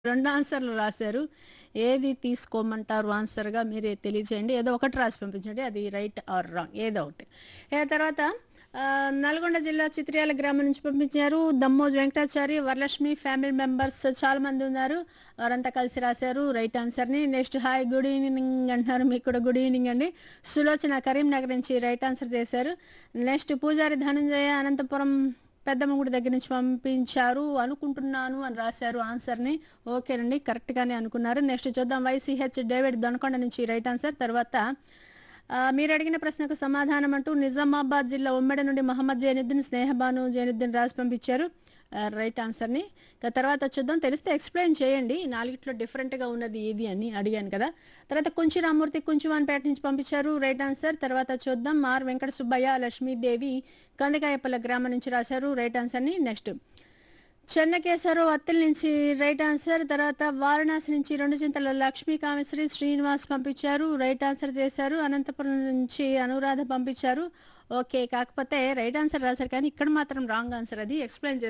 2 ఆన్సర్‌లు రాశారు. ఏది తీసుకోమంటారు ఆన్సర్‌గా మీరే తెలియజేయండి. ఏదో ఒకటి రాసి పంపించండి. అది రైట్ ఆర్ రాంగ్ ఏదో ఒకటి. ఇక తర్వాత ఆహ్, నల్గొండ జిల్లా చిత్రియాల గ్రామం నుంచి పంపించారు. దమ్మోజు వెంకటాచారి, వరలక్ష్మి ఫ్యామిలీ మెంబర్స్ చాలా మంది ఉన్నారు. వారంతా కలిసి రాశారు రైట్ ఆన్సర్‌ని. నెక్స్ట్ హాయ్ గుడ్ ఈవెనింగ్ అంటున్నారు. మీకు కూడా గుడ్ ఈవెనింగ్ అండి. సులోచన కరీంనగర్ నుంచి రైట్ ఆన్సర్ చేశారు. నెక్స్ట్ పూజారి ధనంజయ అనంతపురం పెద్దమ్మ గుడి దగ్గర నుంచి పంపించారు. అనుకుంటున్నాను అని రాశారు ఆన్సర్‌ని. ఓకేనండి. కరెక్ట్‌గానే అనుకున్నారు. నెక్స్ట్ చూద్దాం వైసీహెచ్ డేవిడ్ దొనకొండ నుంచి రైట్ ఆన్సర్. తర్వాత ఆహ్, మీరు అడిగిన ప్రశ్నకు సమాధానం అంటూ నిజామాబాద్ జిల్లా ఉమ్మడి నుండి మహమ్మద్ జైనుద్దీన్, స్నేహబాను జైనుద్దీన్ రాసి పంపించారు. ఆహ్, రైట్ ఆన్సర్‌ని. ఇక తర్వాత చూద్దాం తెలిస్తే ఎక్స్‌ప్లెయిన్ చేయండి. ఈ నాలుగిట్లో డిఫరెంట్‌గా ఉన్నది ఏది అని అడిగాను కదా! తర్వాత కుంచి రామ్మూర్తి కుంచివాన్పేట నుంచి పంపించారు. Right answer. తర్వాత చూద్దాం ఆర్ వెంకట సుబ్బయ్య, లక్ష్మీదేవి కందికాయపల్లె గ్రామం నుంచి రాశారు రైట్ ఆన్సర్‌ని. నెక్స్ట్ చెన్నకేశవరావు అత్తిలి నుంచి రైట్ ఆన్సర్. తర్వాత వారణాసి నుంచి రెండు చింతల లక్ష్మీ కామేశ్వరి, శ్రీనివాస్ పంపించారు. రైట్ ఆన్సర్ చేశారు. అనంతపురం నుంచి అనురాధ పంపించారు. ఓకే. కాకపోతే రైట్ ఆన్సర్ రాశారు కానీ ఇక్కడ మాత్రం రాంగ్ ఆన్సర్ అది. ఎక్స్‌ప్లెయిన్ చేస్తాను.